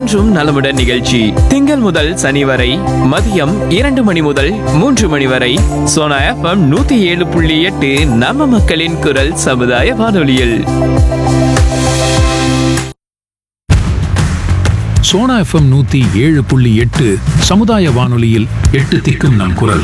என்றும் நலமுடன் நிகழ்ச்சி திங்கள் முதல் சனி வரை மதியம் இரண்டு மணி முதல் மூன்று மணி வரை சோனா எஃப்எம் நூத்தி ஏழு புள்ளி எட்டு நம்ம மக்களின் குரல் சமுதாய வானொலியில் சோனா எஃப்எம் நூத்தி ஏழு புள்ளி எட்டு சமுதாய வானொலியில் எட்டு திக்கும் நம் குரல்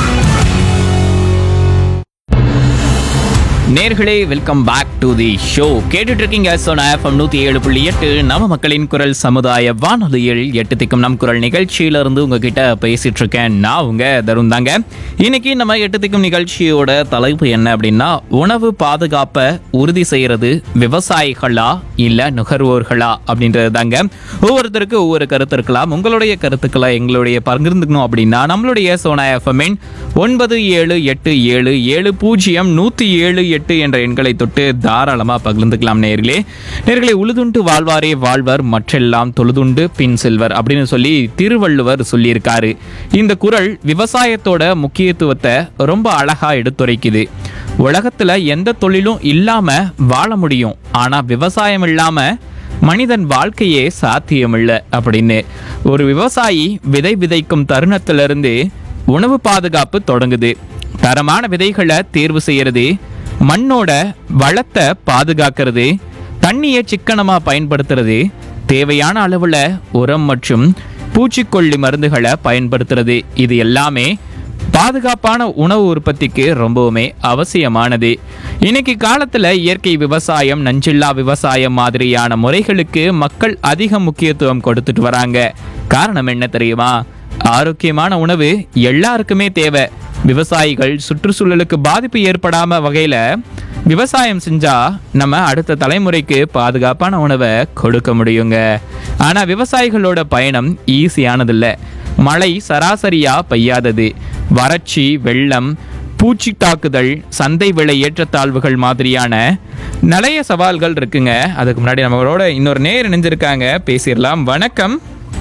நேர்களே welcome back to the show கேட்டுட்டு இருக்கீங்க சோனா எஃப்எம் நூத்தி ஏழு புள்ளி எட்டு நம்ம மக்களின் குரல் சமுதாய வானொலியில் எட்டு திக்கும் நம் குரல் நிகழ்ச்சியில இருந்து உங்ககிட்ட பேசிட்டு இருக்கேன் நான் உங்க தருண் தாங்க இன்னைக்கு நம்ம எட்டு திக்கும் நிகழ்ச்சியோட தலைப்பு என்ன அப்படின்னா உணவு பாதுகாப்பை உறுதி செய்யறது விவசாயிகளா இல்ல நுகர்வோர்களா அப்படின்றது தாங்க ஒவ்வொருத்தருக்கு ஒவ்வொரு கருத்து இருக்கலாம் உங்களுடைய கருத்துக்களை எங்களுடைய பகிர்ந்துக்கணும் அப்படின்னா நம்மளுடைய சோனா எஃப்எம்மின் ஒன்பது ஏழு எட்டு ஏழு ஏழு பூஜ்ஜியம் நூற்றி ஏழு எட்டு என்ற எண்களை தொட்டு தாராளமாக பகிர்ந்துக்கலாம் நேர்களே நேர்களே உழுதுண்டு வாழ்வாரே வாழ்வர் மற்றெல்லாம் தொழுதுண்டு பின் செல்வர் அப்படின்னு சொல்லி திருவள்ளுவர் சொல்லியிருக்காரு இந்த குறள் விவசாயத்தோட முக்கியத்துவத்தை ரொம்ப அழகா எடுத்துரைக்குது உலகத்துல எந்த தொழிலும் இல்லாம வாழ முடியும் ஆனா விவசாயம் இல்லாம மனிதன் வாழ்க்கையே சாத்தியமில்லை அப்படின்னு ஒரு விவசாயி விதை விதைக்கும் தருணத்திலிருந்து உணவு பாதுகாப்பு தொடங்குது தரமான விதைகளை தேர்வு செய்யறது மண்ணோட வளத்தை பாதுகாக்கிறது தண்ணியை சிக்கனமா பயன்படுத்துறது தேவையான அளவுல உரம் மற்றும் பூச்சிக்கொல்லி மருந்துகளை பயன்படுத்துறது இது எல்லாமே பாதுகாப்பான உணவு உற்பத்திக்கு ரொம்பவுமே அவசியமானது இன்னைக்கு காலத்துல இயற்கை விவசாயம் நஞ்சில்லா விவசாயம் மாதிரியான முறைகளுக்கு மக்கள் அதிக முக்கியத்துவம் கொடுத்துட்டு வராங்க காரணம் என்ன தெரியுமா ஆரோக்கியமான உணவு எல்லாருக்குமே தேவை விவசாயிகள் சுற்றுச்சூழலுக்கு பாதிப்பு ஏற்படாம வகையில விவசாயம் செஞ்சா நம்ம அடுத்த தலைமுறைக்கு பாதுகாப்பான உணவை கொடுக்க முடியுங்க ஆனா விவசாயிகளோட பயணம் ஈஸியானதில்ல மழை சராசரியா பெய்யாதது வறட்சி வெள்ளம் பூச்சி தாக்குதல் சந்தை விலை ஏற்றத்தாழ்வுகள் மாதிரியான நிறைய சவால்கள் இருக்குங்க அதுக்கு முன்னாடி நம்மளோட இன்னொரு நேர் இணைஞ்சிருக்காங்க பேசிடலாம் வணக்கம்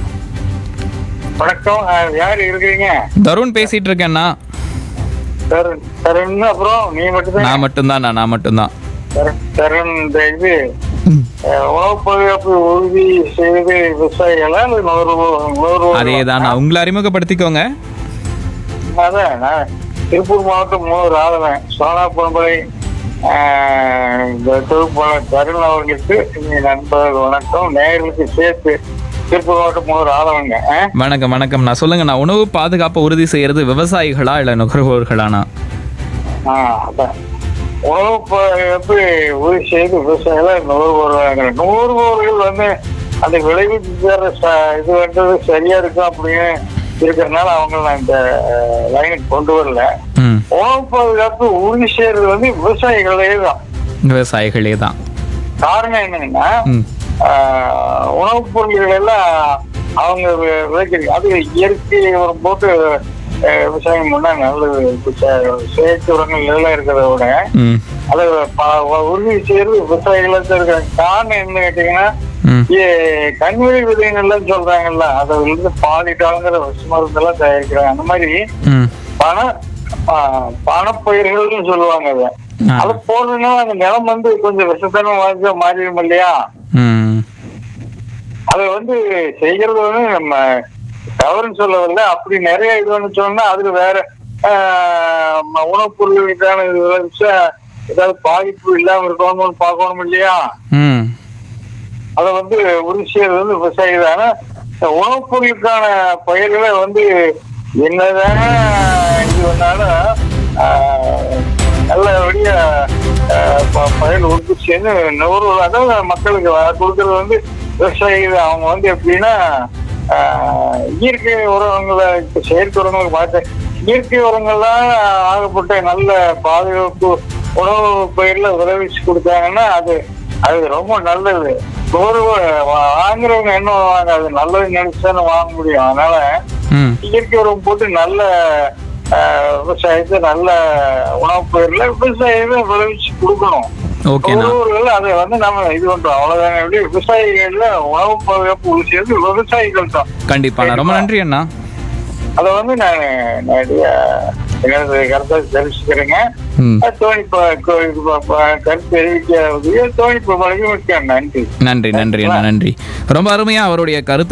வணக்கம் அஹ், யார் இருக்கிறீங்க தருண் பேசிட்டு இருக்கேன்னா தருண் தருண் அப்புறம் நீ மட்டும்தான் நான் மட்டும்தான் நான் நான் மட்டும்தான் தருண் தருண் இந்த இது அஹ், உணவு பாதுகாப்பு உறுதி செய்வது விவசாயிகளா இல்ல நுகர்வோர் நுகர்வோர் அதே தான் நான் உங்களை அறிமுகப்படுத்திக்கோங்க அதான் நான் திருப்பூர் மாவட்டம் மூணு ஆதவன் சோனா பண்பலை அஹ், இந்த தொகுப்பாளர் தருண் அவர்களுக்கு இனி நண்பர்கள் வணக்கம் நேயர்களுக்கு சேர்த்து திருப்பூர் மாவட்டம் மூணு ஆதவங்க அஹ். வணக்கம் வணக்கம் நான் சொல்லுங்க நான் உணவு பாதுகாப்பை உறுதி செய்யறது விவசாயிகளா இல்ல நுகர்வோர்களானா ஆ, அதான். உணவு பாதுகாப்பு உறுதி செய்து விவசாயிகள் நுகர்வோர்கள் நுகர்வோர்கள் வந்து அந்த விளைவிச்சு தர ச- இது பண்றது சரியா இருக்கும் அப்படின்னு இருக்கிறதுனால அவங்க நான் இந்த லைனுக்கு கொண்டு வரல ம் உணவு பாதுகாப்பு உறுதி செய்யறது வந்து விவசாயிகளே தான் விவசாயிகளே தான் காரணம் என்னன்னா ம் ஆஹ், உணவுப் பொருள்கள் எல்லாம் அவங்க வி- விளைக்கிறது அது இயற்கை உரம் போட்டு ஆஹ், விவசாயம் பண்ணா நல்லது இப்ப செ- செயற்கை உரங்கள் எல்லாம் இருக்கிறத விட ம் அதை ப- உறுதி செய்யறது விவசாயிகளா தான் இருக்காங்க காரணம் என்ன கேட்டீங்கன்னா ம் இ- கண்வெளி விதைகள்லாம் சொல்றாங்கல்ல அதை வந்து பாலிட்டாங்கிற விஷ மருந்தெல்லாம் தயாரிக்கிறாங்க அந்த மாதிரி ம் பண ஆஹ், பணப்பயிர்கள்னு சொல்லுவாங்க அதை ஆ. அது போடுறதுனால அந்த நிலம் வந்து கொஞ்சம் விஷத்தனம் வாய்ந்த மாறிடும் இல்லையா ம் அதை வந்து செய்கிறது வந்து நம்ம தவறுன்னு சொல்லவில்லை அப்படி நிறைய இது வந்து சொன்னா அதுல வேற ஆஹ், ம- உணவுப் பொருளுக்கான இது விளைவிச்சா ஏதாவது பாதிப்பு இல்லாம இருக்கணும்னு பார்க்கணும் இல்லையா ம் அதை வந்து உறுதி செய்யறது வந்து விவசாயி தானே இந்த உணவுப் பொருளுக்கான பயிர்களை வந்து என்னதான் இது பண்ணாலும் ஆஹ், நல்லபடியா ஆஹ், ப- பயிர் உற்பத்தி செய்து நுகர்வோர் அதாவது மக்களுக்கு வ- கொடுக்கறது வந்து விவசாயிகள் அவங்க வந்து எப்படின்னா ஆஹ், இயற்கை உரங்களை இப்ப செயற்கை உரங்களை பார்த்து இயற்கை உரங்கள்லாம் ஆகப்பட்ட நல்ல பாதுகாப்பு உணவு பயிர்ல விளைவிச்சு கொடுத்தாங்கன்னா அது அது ரொம்ப நல்லது ஒரு வாங்குறவங்க என்ன வாங்க அது நல்லது நினைச்சுதானே வாங்க முடியும் அதனால ம் இயற்கை உரம் போட்டு நல்ல ஆஹ், விவசாயத்தை நல்ல உணவு பயிர்ல விவசாயத்தை விளைவிச்சு கொடுக்கணும் ஓகேண்ணா ஒவ்வொருவர்கள் அதை வந்து நம்ம இது பண்றோம் அவ்வளவுதானே எப்படி விவசாயிகள்ல உணவு பாதுகாப்பு உறுதி செய்வது விவசாயிகள் தான் கண்டிப்பாண்ணா ரொம்ப நன்றி அண்ணா அதை வந்து நான் நேரடியா எனது கருத்தை தெரிவிச்சுக்கிறேங்க ம் தோணி ப- கோ- இது ப- ப- கருத்து தெரிவிக்க தோணி பழகி நன்றி நன்றி நன்றி அண்ணா நன்றி ரொம்ப அருமையா அவருடைய கருத்தை